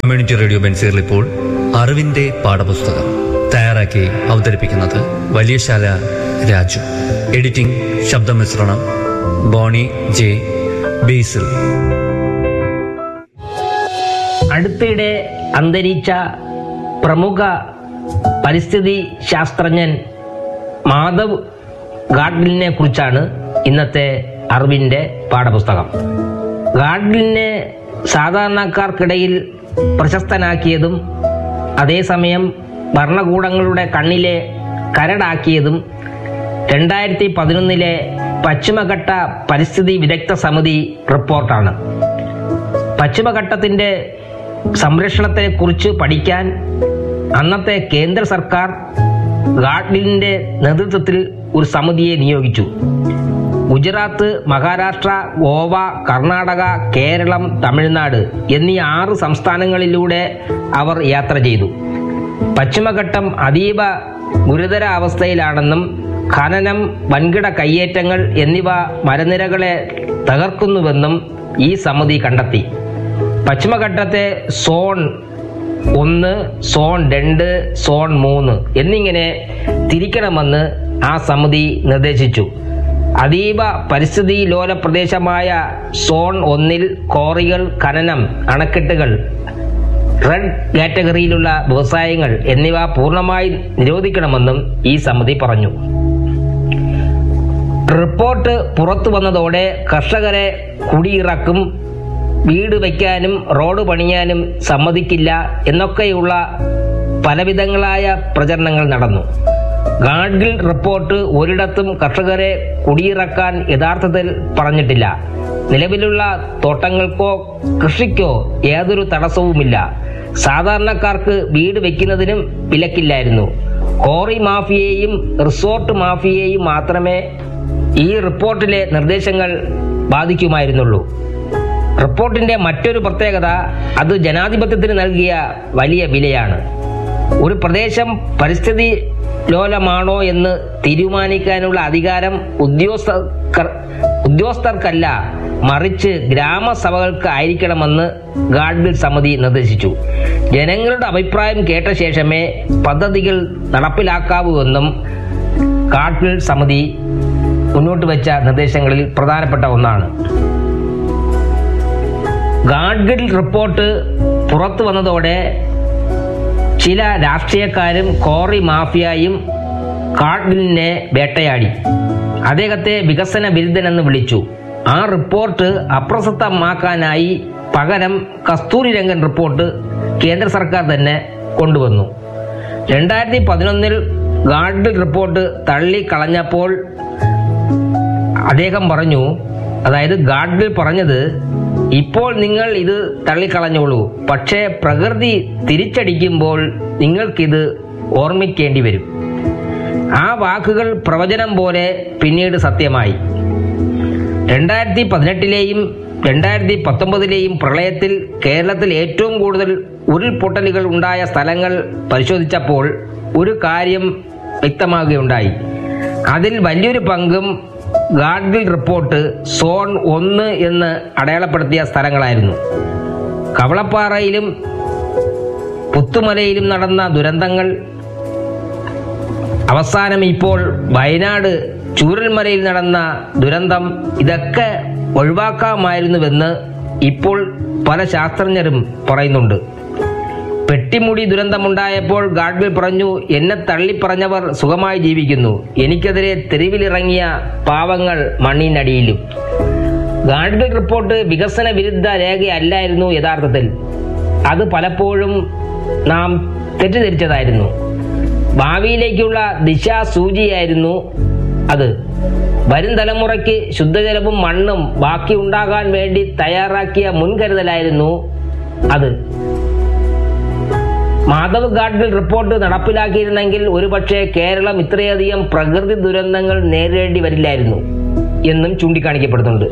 community radio ബെൻസീറിൽ ഇപ്പോൾ അറിവിന്റെ പാഠപുസ്തകം തയ്യാറാക്കി അവതരിപ്പിക്കുന്നത് വലിയശാല രാജു എഡിറ്റിംഗ് ശബ്ദമിശ്രണം ബോണി ജെ ബേസിൽ അടുത്തിടെ അന്തരിച്ച പ്രമുഖ പരിസ്ഥിതി ശാസ്ത്രജ്ഞൻ മാധവ് ഗാഡ്ഗിലിനെ കുറിച്ചാണ് ഇന്നത്തെ അറിവിന്റെ പാഠപുസ്തകം ഗാഡ്ഗിലിനെ സാധാരണക്കാർക്കിടയിൽ പ്രശസ്തനാക്കിയതും അതേസമയം ഭരണകൂടങ്ങളുടെ കണ്ണിലെ കരടാക്കിയതും രണ്ടായിരത്തി പതിനൊന്നിലെ പശ്ചിമഘട്ട പരിസ്ഥിതി വിദഗ്ധ സമിതി റിപ്പോർട്ടാണ് പശ്ചിമഘട്ടത്തിന്റെ സംരക്ഷണത്തെക്കുറിച്ച് പഠിക്കാൻ അന്നത്തെ കേന്ദ്ര സർക്കാർ ഗാഡ്ലിന്റെ നേതൃത്വത്തിൽ ഒരു സമിതിയെ നിയോഗിച്ചു ഗുജറാത്ത് മഹാരാഷ്ട്ര ഗോവ കർണാടക കേരളം തമിഴ്നാട് എന്നീ ആറ് സംസ്ഥാനങ്ങളിലൂടെ അവർ യാത്ര ചെയ്തു പശ്ചിമഘട്ടം അതീവ ഗുരുതര അവസ്ഥയിലാണെന്നും ഖനനം വൻകിട കയ്യേറ്റങ്ങൾ എന്നിവ മരനിരകളെ തകർക്കുന്നുവെന്നും ഈ സമിതി കണ്ടെത്തി പശ്ചിമഘട്ടത്തെ സോൺ ഒന്ന് സോൺ രണ്ട് സോൺ മൂന്ന് എന്നിങ്ങനെ തിരിക്കണമെന്ന് ആ സമിതി നിർദ്ദേശിച്ചു അതീവ പരിസ്ഥിതി ലോല പ്രദേശമായ സോൺ ഒന്നിൽ കോറികൾ ഖനനം അണക്കെട്ടുകൾ റെഡ് കാറ്റഗറിയിലുള്ള വ്യവസായങ്ങൾ എന്നിവ പൂർണ്ണമായി നിരോധിക്കണമെന്നും ഈ സമിതി പറഞ്ഞു റിപ്പോർട്ട് പുറത്തു വന്നതോടെ കർഷകരെ കുടിയിറക്കും വീട് വയ്ക്കാനും റോഡ് പണിയാനും സമ്മതിക്കില്ല എന്നൊക്കെയുള്ള പലവിധങ്ങളായ പ്രചരണങ്ങൾ നടന്നു ഗാഡ്ഗിൽ റിപ്പോർട്ട് ഒരിടത്തും കർഷകരെ കുടിയിറക്കാൻ യഥാർത്ഥത്തിൽ പറഞ്ഞിട്ടില്ല നിലവിലുള്ള തോട്ടങ്ങൾക്കോ കൃഷിക്കോ യാതൊരു തടസ്സവുമില്ല സാധാരണക്കാർക്ക് വീട് വെക്കുന്നതിനും വിലക്കില്ലായിരുന്നു കോറി മാഫിയയെയും റിസോർട്ട് മാഫിയയെയും മാത്രമേ ഈ റിപ്പോർട്ടിലെ നിർദ്ദേശങ്ങൾ ബാധിക്കുമായിരുന്നുള്ളൂ റിപ്പോർട്ടിന്റെ മറ്റൊരു പ്രത്യേകത അത് ജനാധിപത്യത്തിന് നൽകിയ വലിയ വിലയാണ് ഒരു പ്രദേശം പരിസ്ഥിതി ലോലമാണോ എന്ന് തീരുമാനിക്കാനുള്ള അധികാരം ഉദ്യോഗസ്ഥർ ഉദ്യോഗസ്ഥർക്കല്ല മറിച്ച് ഗ്രാമസഭകൾക്ക് ആയിരിക്കണമെന്ന് ഗാഡ്ഗിൽ സമിതി നിർദ്ദേശിച്ചു ജനങ്ങളുടെ അഭിപ്രായം കേട്ട ശേഷമേ പദ്ധതികൾ നടപ്പിലാക്കാവൂ എന്നും ഗാഡ്ഗിൽ സമിതി മുന്നോട്ട് വെച്ച നിർദ്ദേശങ്ങളിൽ പ്രധാനപ്പെട്ട ഒന്നാണ് ഗാഡ്ഗിൽ റിപ്പോർട്ട് പുറത്തു വന്നതോടെ ചില രാഷ്ട്രീയക്കാരും കോറി മാഫിയയും ഗാഡ്ഗിലിനെ വേട്ടയാടി അദ്ദേഹത്തെ വികസന വിരുദ്ധനെന്ന് വിളിച്ചു ആ റിപ്പോർട്ട് അപ്രസക്തമാക്കാനായി പകരം കസ്തൂരി രംഗൻ റിപ്പോർട്ട് കേന്ദ്ര സർക്കാർ തന്നെ കൊണ്ടുവന്നു രണ്ടായിരത്തി പതിനൊന്നിൽ ഗാഡ്ഗിൽ റിപ്പോർട്ട് തള്ളിക്കളഞ്ഞപ്പോൾ അദ്ദേഹം പറഞ്ഞു അതായത് ഗാഡ്ഗിൽ പറഞ്ഞത് ഇപ്പോൾ നിങ്ങൾ ഇത് തള്ളിക്കളഞ്ഞോളൂ പക്ഷേ പ്രകൃതി തിരിച്ചടിക്കുമ്പോൾ നിങ്ങൾക്കിത് ഓർമ്മിക്കേണ്ടി വരും ആ വാക്കുകൾ പ്രവചനം പോലെ പിന്നീട് സത്യമായി രണ്ടായിരത്തി പതിനെട്ടിലെയും രണ്ടായിരത്തി പത്തൊമ്പതിലെയും പ്രളയത്തിൽ കേരളത്തിൽ ഏറ്റവും കൂടുതൽ ഉരുൾപൊട്ടലുകൾ ഉണ്ടായ സ്ഥലങ്ങൾ പരിശോധിച്ചപ്പോൾ ഒരു കാര്യം വ്യക്തമാകുകയുണ്ടായി അതിൽ വലിയൊരു പങ്കും ഗാഡ്ഗിൽ റിപ്പോർട്ട് സോൺ ഒന്ന് എന്ന് അടയാളപ്പെടുത്തിയ സ്ഥലങ്ങളായിരുന്നു കവളപ്പാറയിലും പുത്തുമലയിലും നടന്ന ദുരന്തങ്ങൾ അവസാനം ഇപ്പോൾ വയനാട് ചൂരൽമലയിൽ നടന്ന ദുരന്തം ഇതൊക്കെ ഒഴിവാക്കാമായിരുന്നുവെന്ന് ഇപ്പോൾ പല ശാസ്ത്രജ്ഞരും പറയുന്നുണ്ട് പെട്ടിമുടി ദുരന്തമുണ്ടായപ്പോൾ ഗാഡ്ഗിൽ പറഞ്ഞു എന്നെ തള്ളിപ്പറഞ്ഞവർ സുഖമായി ജീവിക്കുന്നു എനിക്കെതിരെ തെരുവിലിറങ്ങിയ പാവങ്ങൾ മണ്ണിനടിയിലും ഗാഡ്ഗിൽ റിപ്പോർട്ട് വികസന വിരുദ്ധ രേഖയല്ലായിരുന്നു യഥാർത്ഥത്തിൽ അത് പലപ്പോഴും നാം തെറ്റിദ്ധരിച്ചതായിരുന്നു ഭാവിയിലേക്കുള്ള ദിശാസൂചിയായിരുന്നു അത് വരും തലമുറയ്ക്ക് ശുദ്ധജലവും മണ്ണും ബാക്കി ഉണ്ടാകാൻ വേണ്ടി തയ്യാറാക്കിയ മുൻകരുതലായിരുന്നു അത് മാധവ് ഗാഡ്ഗിൽ റിപ്പോർട്ട് നടപ്പിലാക്കിയിരുന്നെങ്കിൽ ഒരുപക്ഷെ കേരളം ഇത്രയധികം പ്രകൃതി ദുരന്തങ്ങൾ നേരിടേണ്ടി വരില്ലായിരുന്നു എന്നും ചൂണ്ടിക്കാണിക്കപ്പെടുന്നുണ്ട്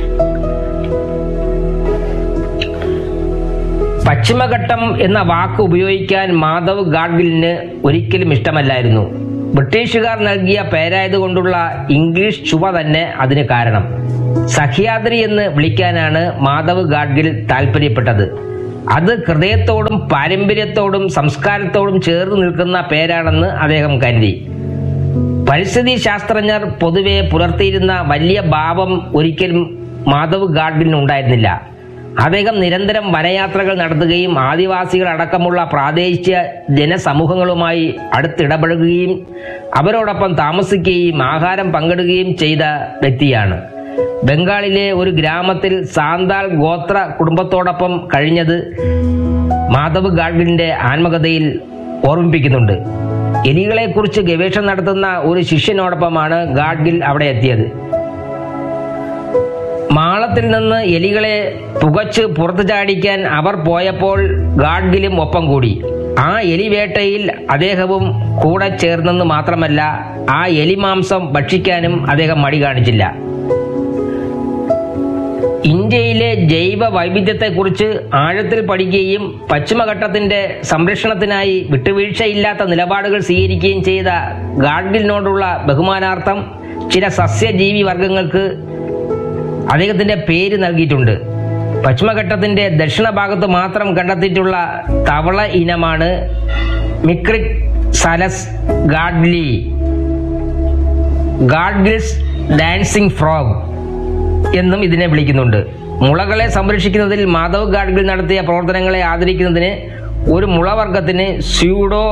പശ്ചിമഘട്ടം എന്ന വാക്ക് ഉപയോഗിക്കാൻ മാധവ് ഗാഡ്ഗിലിന് ഒരിക്കലും ഇഷ്ടമല്ലായിരുന്നു ബ്രിട്ടീഷുകാർ നൽകിയ പേരായതുകൊണ്ടുള്ള ഇംഗ്ലീഷ് ചുവ തന്നെ അതിന് കാരണം സഖ്യാദ്രി എന്ന് വിളിക്കാനാണ് മാധവ് ഗാഡ്ഗിൽ താല്പര്യപ്പെട്ടത് അത് ഹൃദയത്തോടും പാരമ്പര്യത്തോടും സംസ്കാരത്തോടും ചേർന്ന് നിൽക്കുന്ന പേരാണെന്ന് അദ്ദേഹം കരുതി പരിസ്ഥിതി ശാസ്ത്രജ്ഞർ പൊതുവെ പുലർത്തിയിരുന്ന വലിയ ഭാവം ഒരിക്കലും മാധവ് ഗാഡ്ഗിലിന് ഉണ്ടായിരുന്നില്ല അദ്ദേഹം നിരന്തരം വനയാത്രകൾ നടത്തുകയും ആദിവാസികൾ അടക്കമുള്ള പ്രാദേശിക ജനസമൂഹങ്ങളുമായി അടുത്തിടപഴകുകയും അവരോടൊപ്പം താമസിക്കുകയും ആഹാരം പങ്കിടുകയും ചെയ്ത വ്യക്തിയാണ് ബംഗാളിലെ ഒരു ഗ്രാമത്തിൽ സാന്താൾ ഗോത്ര കുടുംബത്തോടൊപ്പം കഴിഞ്ഞത് മാധവ് ഗാഡ്ഗിലിന്റെ ആത്മകഥയിൽ ഓർമ്മിപ്പിക്കുന്നുണ്ട് എലികളെക്കുറിച്ച് ഗവേഷണം നടത്തുന്ന ഒരു ശിഷ്യനോടൊപ്പമാണ് ഗാഡ്ഗിൽ അവിടെ എത്തിയത് മാളത്തിൽ നിന്ന് എലികളെ പുകച്ച് പുറത്തു ചാടിക്കാൻ അവർ പോയപ്പോൾ ഗാഡ്ഗിലും ഒപ്പം കൂടി ആ എലിവേട്ടയിൽ അദ്ദേഹവും കൂടെ ചേർന്നെന്ന് മാത്രമല്ല ആ എലിമാംസം ഭക്ഷിക്കാനും അദ്ദേഹം മടി കാണിച്ചില്ല ഇന്ത്യയിലെ ജൈവ വൈവിധ്യത്തെക്കുറിച്ച് ആഴത്തിൽ പഠിക്കുകയും പശ്ചിമഘട്ടത്തിന്റെ സംരക്ഷണത്തിനായി വിട്ടുവീഴ്ചയില്ലാത്ത നിലപാടുകൾ സ്വീകരിക്കുകയും ചെയ്ത ഗാഡ്ഗിലിനോടുള്ള ബഹുമാനാർത്ഥം ചില സസ്യജീവി വർഗങ്ങൾക്ക് അദ്ദേഹത്തിന്റെ പേര് നൽകിയിട്ടുണ്ട് പശ്ചിമഘട്ടത്തിന്റെ ദക്ഷിണ ഭാഗത്ത് മാത്രം കണ്ടെത്തിയിട്ടുള്ള തവള ഇനമാണ് മിക്രിക് സലസ് ഗാഡ്ലി ഗാഡ്ഗിൽസ് ഡാൻസിംഗ് ഫ്രോഗ് എന്നും ഇതിനെ വിളിക്കുന്നുണ്ട് മുളകളെ സംരക്ഷിക്കുന്നതിൽ മാധവ് ഗാഡ്ഗിൽ നടത്തിയ പ്രവർത്തനങ്ങളെ ആദരിക്കുന്നതിന് ഒരു മുളവർഗത്തിന് സ്യൂഡോ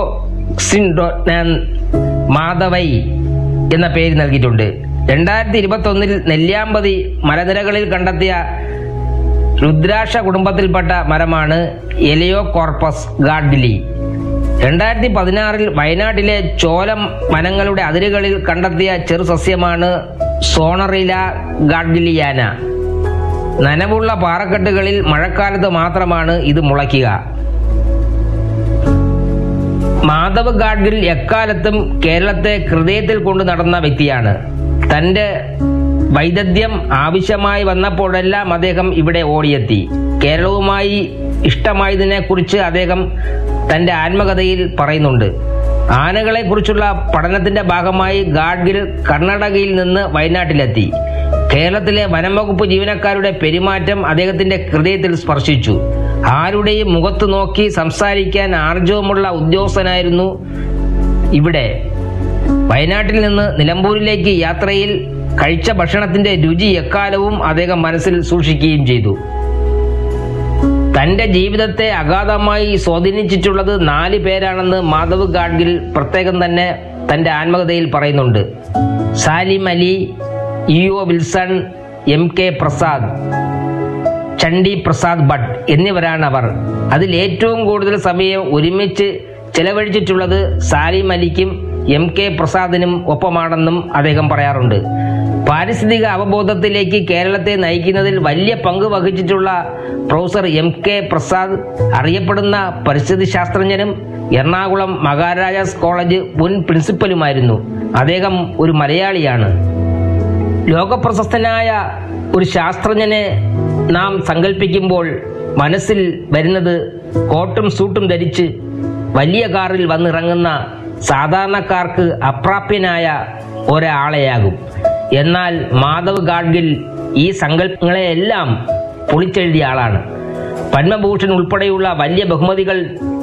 മാധവൈ എന്ന പേര് നൽകിയിട്ടുണ്ട് രണ്ടായിരത്തി ഇരുപത്തി ഒന്നിൽ നെല്ലിയാമ്പതി മലനിരകളിൽ കണ്ടെത്തിയ രുദ്രാക്ഷ കുടുംബത്തിൽപ്പെട്ട മരമാണ് എലിയോ കോർപ്പസ് ഗാഡ്ഗിലി രണ്ടായിരത്തി പതിനാറിൽ വയനാട്ടിലെ ചോലം വനങ്ങളുടെ അതിരുകളിൽ കണ്ടെത്തിയ ചെറു സസ്യമാണ് സോണറില ഗാഡ്ഗിലിയാന നനവുള്ള പാറക്കെട്ടുകളിൽ മഴക്കാലത്ത് മാത്രമാണ് ഇത് മുളയ്ക്കുക മാധവ് ഗാഡ്ഗിൽ എക്കാലത്തും കേരളത്തെ ഹൃദയത്തിൽ കൊണ്ടു നടന്ന വ്യക്തിയാണ് തന്റെ വൈദഗ്ധ്യം ആവശ്യമായി വന്നപ്പോഴെല്ലാം അദ്ദേഹം ഇവിടെ ഓടിയെത്തി കേരളവുമായി ഇഷ്ടമായതിനെ കുറിച്ച് അദ്ദേഹം തന്റെ ആത്മകഥയിൽ പറയുന്നുണ്ട് ആനകളെ കുറിച്ചുള്ള പഠനത്തിന്റെ ഭാഗമായി ഗാഡ്ഗിൽ കർണാടകയിൽ നിന്ന് വയനാട്ടിലെത്തി കേരളത്തിലെ വനംവകുപ്പ് ജീവനക്കാരുടെ പെരുമാറ്റം അദ്ദേഹത്തിന്റെ ഹൃദയത്തിൽ സ്പർശിച്ചു ആരുടെയും മുഖത്ത് നോക്കി സംസാരിക്കാൻ ആർജവമുള്ള ഉദ്യോഗസ്ഥനായിരുന്നു ഇവിടെ വയനാട്ടിൽ നിന്ന് നിലമ്പൂരിലേക്ക് യാത്രയിൽ കഴിച്ച ഭക്ഷണത്തിന്റെ രുചി എക്കാലവും അദ്ദേഹം മനസ്സിൽ സൂക്ഷിക്കുകയും ചെയ്തു തന്റെ ജീവിതത്തെ അഗാധമായി സ്വാധീനിച്ചിട്ടുള്ളത് നാല് പേരാണെന്ന് മാധവ് ഗാഡ്ഗിൽ പ്രത്യേകം തന്നെ തന്റെ ആത്മകഥയിൽ പറയുന്നുണ്ട് Salim Ali E O Wilson M K Prasad Chandi Prasad Bhatt എന്നിവരാണ് അവർ അതിൽ ഏറ്റവും കൂടുതൽ സമയം ഒരുമിച്ച് ചെലവഴിച്ചിട്ടുള്ളത് സാലിം അലിക്കും എം കെ പ്രസാദിനും ഒപ്പമാണെന്നും അദ്ദേഹം പറയാറുണ്ട് പാരിസ്ഥിതിക അവബോധത്തിലേക്ക് കേരളത്തെ നയിക്കുന്നതിൽ വലിയ പങ്ക് വഹിച്ചിട്ടുള്ള പ്രൊഫസർ എം കെ പ്രസാദ് അറിയപ്പെടുന്ന പരിസ്ഥിതി ശാസ്ത്രജ്ഞനും എറണാകുളം മഹാരാജാസ് കോളേജ് മുൻ പ്രിൻസിപ്പലുമായിരുന്നു അദ്ദേഹം ഒരു മലയാളിയാണ് ലോകപ്രശസ്തനായ ഒരു ശാസ്ത്രജ്ഞനെ നാം സങ്കല്പിക്കുമ്പോൾ മനസ്സിൽ വരുന്നത് കോട്ടും സൂട്ടും ധരിച്ച് വലിയ കാറിൽ വന്നിറങ്ങുന്ന സാധാരണക്കാർക്ക് അപ്രാപ്യനായ ഒരാളെയാകും എന്നാൽ മാധവ് ഗാഡ്ഗിൽ ഈ സങ്കല്പങ്ങളെയെല്ലാം പൊളിച്ചെഴുതിയ ആളാണ് പത്മഭൂഷൺ ഉൾപ്പെടെയുള്ള വലിയ ബഹുമതികൾ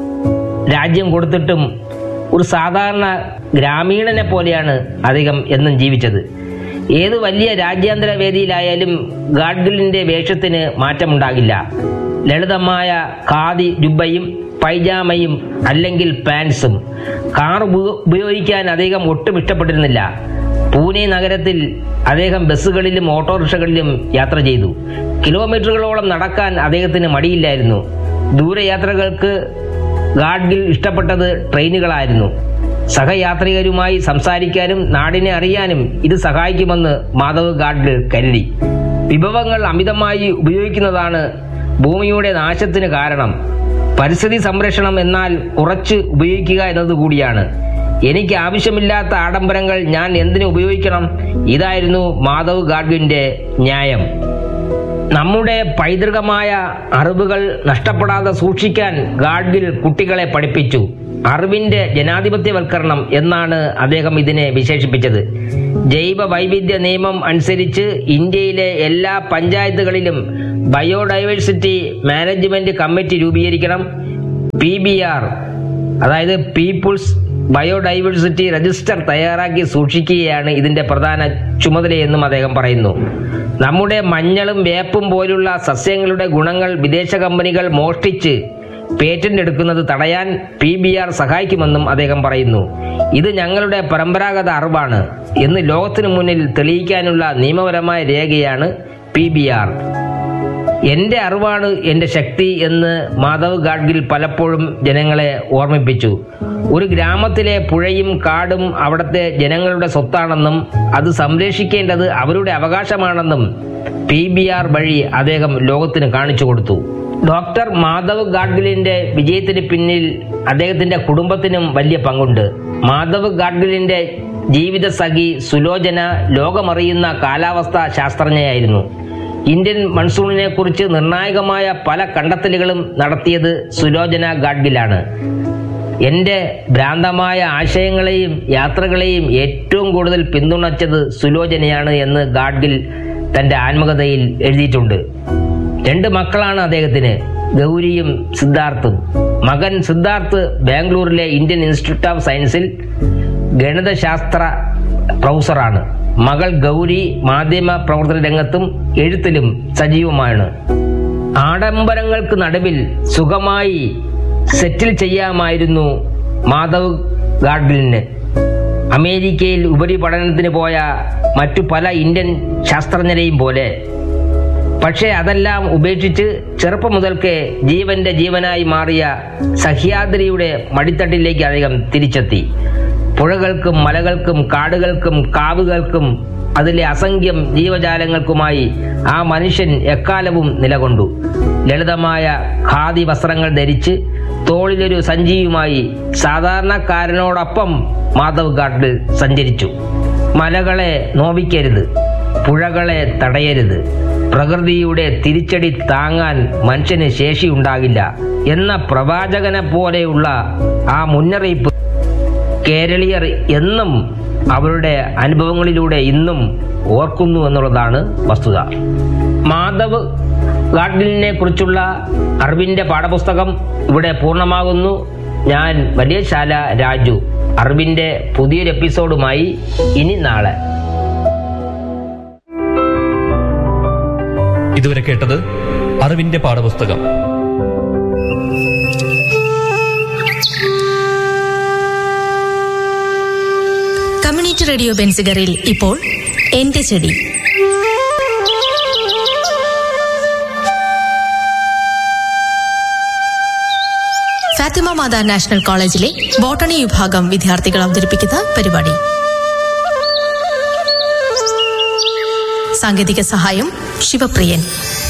രാജ്യം കൊടുത്തിട്ടും ഒരു സാധാരണ ഗ്രാമീണനെ പോലെയാണ് അദ്ദേഹം എന്നും ജീവിച്ചത് ഏത് വലിയ രാജ്യാന്തര വേദിയിലായാലും ഗാഡ്ഗിലിന്റെ വേഷത്തിന് മാറ്റമുണ്ടാകില്ല ലളിതമായ ഖാദി ജുബയും പൈജാമയും അല്ലെങ്കിൽ പാൻസും കാർ ഉപ- ഉപയോഗിക്കാൻ അദ്ദേഹം ഒട്ടും ഇഷ്ടപ്പെട്ടിരുന്നില്ല പൂനെ നഗരത്തിൽ അദ്ദേഹം ബസ്സുകളിലും ഓട്ടോറിക്ഷകളിലും യാത്ര ചെയ്തു കിലോമീറ്ററുകളോളം നടക്കാൻ അദ്ദേഹത്തിന് മടിയില്ലായിരുന്നു ദൂരയാത്രകൾക്ക് ഗാഡ്ഗിൽ ഇഷ്ടപ്പെട്ടത് ട്രെയിനുകളായിരുന്നു സഹയാത്രികരുമായി സംസാരിക്കാനും നാടിനെ അറിയാനും ഇത് സഹായിക്കുമെന്ന് മാധവ് ഗാഡ്ഗിൽ കരുതി വിഭവങ്ങൾ അമിതമായി ഉപയോഗിക്കുന്നതാണ് ഭൂമിയുടെ നാശത്തിന് കാരണം പരിസ്ഥിതി സംരക്ഷണം എന്നാൽ കുറച്ച് ഉപയോഗിക്കുക എന്നതുകൂടിയാണ് എനിക്ക് ആവശ്യമില്ലാത്ത ആഡംബരങ്ങൾ ഞാൻ എന്തിനു ഉപയോഗിക്കണം ഇതായിരുന്നു മാധവ് ഗാഡ്ഗിന്റെ ന്യായം നമ്മുടെ പൈതൃകമായ അറിവുകൾ നഷ്ടപ്പെടാതെ സൂക്ഷിക്കാൻ ഗാഡ്ഗിൽ കുട്ടികളെ പഠിപ്പിച്ചു അറിവിന്റെ ജനാധിപത്യവൽക്കരണം എന്നാണ് അദ്ദേഹം ഇതിനെ വിശേഷിപ്പിച്ചത് ജൈവ വൈവിധ്യ നിയമം അനുസരിച്ച് ഇന്ത്യയിലെ എല്ലാ പഞ്ചായത്തുകളിലും ബയോഡൈവേഴ്സിറ്റി മാനേജ്മെന്റ് കമ്മിറ്റി രൂപീകരിക്കണം പി ബി ആർ അതായത് പീപ്പിൾസ് ബയോഡൈവേഴ്സിറ്റി രജിസ്റ്റർ തയ്യാറാക്കി സൂക്ഷിക്കുകയാണ് ഇതിന്റെ പ്രധാന ചുമതലയെന്നും അദ്ദേഹം പറയുന്നു നമ്മുടെ മഞ്ഞളും വേപ്പും പോലുള്ള സസ്യങ്ങളുടെ ഗുണങ്ങൾ വിദേശ കമ്പനികൾ മോഷ്ടിച്ച് പേറ്റന്റ് എടുക്കുന്നത് തടയാൻ പി ബി ആർ സഹായിക്കുമെന്നും അദ്ദേഹം പറയുന്നു ഇത് ഞങ്ങളുടെ പരമ്പരാഗത അറിവാണ് എന്ന് ലോകത്തിനു മുന്നിൽ തെളിയിക്കാനുള്ള നിയമപരമായ രേഖയാണ് പി ബി ആർ എന്റെ അറിവാണ് എന്റെ ശക്തി എന്ന് മാധവ് ഗാഡ്ഗിൽ പലപ്പോഴും ജനങ്ങളെ ഓർമ്മിപ്പിച്ചു ഒരു ഗ്രാമത്തിലെ പുഴയും കാടും അവിടുത്തെ ജനങ്ങളുടെ സ്വത്താണെന്നും അത് സംരക്ഷിക്കേണ്ടത് അവരുടെ അവകാശമാണെന്നും പി ബി ആർ വഴി അദ്ദേഹം ലോകത്തിന് കാണിച്ചു കൊടുത്തു ഡോക്ടർ മാധവ് ഗാഡ്ഗിലിന്റെ വിജയത്തിന് പിന്നിൽ അദ്ദേഹത്തിന്റെ കുടുംബത്തിനും വലിയ പങ്കുണ്ട് മാധവ് ഗാഡ്ഗിലിന്റെ ജീവിത സഖി സുലോചന ലോകമറിയുന്ന കാലാവസ്ഥാ ശാസ്ത്രജ്ഞയായിരുന്നു ഇന്ത്യൻ മൺസൂണിനെ കുറിച്ച് നിർണായകമായ പല കണ്ടെത്തലുകളും നടത്തിയത് സുലോചന ഗാഡ്ഗിലാണ് എന്റെ ഭ്രാന്തമായ ആശയങ്ങളെയും യാത്രകളെയും ഏറ്റവും കൂടുതൽ പിന്തുണച്ചത് സുലോചനയാണ് എന്ന് ഗാഡ്ഗിൽ തന്റെ ആത്മകഥയിൽ എഴുതിയിട്ടുണ്ട് രണ്ട് മക്കളാണ് അദ്ദേഹത്തിന് ഗൗരിയും സിദ്ധാർത്ഥും മകൻ സിദ്ധാർത്ഥ് ബാംഗ്ലൂരിലെ ഇന്ത്യൻ ഇൻസ്റ്റിറ്റ്യൂട്ട് ഓഫ് സയൻസിൽ ഗണിതശാസ്ത്ര പ്രൊഫസറാണ് മകൾ ഗൗരി മാധ്യമ പ്രവർത്തന രംഗത്തും എഴുത്തിലും സജീവമാണ് ആഡംബരങ്ങൾക്ക് നടുവിൽ സുഖമായി സെറ്റിൽ ചെയ്യാമായിരുന്നു മാധവ് ഗാഡ്ഗിലിന് അമേരിക്കയിൽ ഉപരിപഠനത്തിന് പോയ മറ്റു പല ഇന്ത്യൻ ശാസ്ത്രജ്ഞരെയും പോലെ പക്ഷേ അതെല്ലാം ഉപേക്ഷിച്ച് ചെറുപ്പം മുതൽക്കേ ജീവന്റെ ജീവനായി മാറിയ സഹ്യാദ്രിയുടെ മടിത്തട്ടിലേക്ക് അദ്ദേഹം തിരിച്ചെത്തി പുഴകൾക്കും മലകൾക്കും കാടുകൾക്കും കാവുകൾക്കും അതിലെ അസംഖ്യം ജീവജാലങ്ങൾക്കുമായി ആ മനുഷ്യൻ എക്കാലവും നിലകൊണ്ടു ലളിതമായ ഖാദി വസ്ത്രങ്ങൾ ധരിച്ച് തോളിലൊരു സഞ്ചിയുമായി സാധാരണക്കാരനോടൊപ്പം മാധവ് ഗാഡ്ഗിൽ സഞ്ചരിച്ചു മലകളെ നോവിക്കരുത് പുഴകളെ തടയരുത് പ്രകൃതിയുടെ തിരിച്ചടി താങ്ങാൻ മനുഷ്യന് ശേഷിയുണ്ടാകില്ല എന്ന പ്രവാചകനെ പോലെയുള്ള ആ മുന്നറിയിപ്പ് കേരളീയർ എന്നും അവരുടെ അനുഭവങ്ങളിലൂടെ ഇന്നും ഓർക്കുന്നു എന്നുള്ളതാണ് വസ്തുത മാധവ് ഗാഡ്ഗിലിനെ കുറിച്ചുള്ള അറിവിന്റെ പാഠപുസ്തകം ഇവിടെ പൂർണ്ണമാകുന്നു ഞാൻ വലിയശാല രാജു അറിവിന്റെ പുതിയൊരു എപ്പിസോഡുമായി ഇനി നാളെ ഇതുവരെ കേട്ടത് അറിവിന്റെ പാഠപുസ്തകം കമ്മ്യൂണിറ്റി റേഡിയോ ബെൻസിഗറിൽ ഇപ്പോൾ എന്റെ ചെടി ഫാത്തിമ മാതാ നാഷണൽ കോളേജിലെ ബോട്ടണി വിഭാഗം വിദ്യാർത്ഥികൾ അവതരിപ്പിക്കുന്ന പരിപാടി സാങ്കേതിക സഹായം ശിവപ്രിയൻ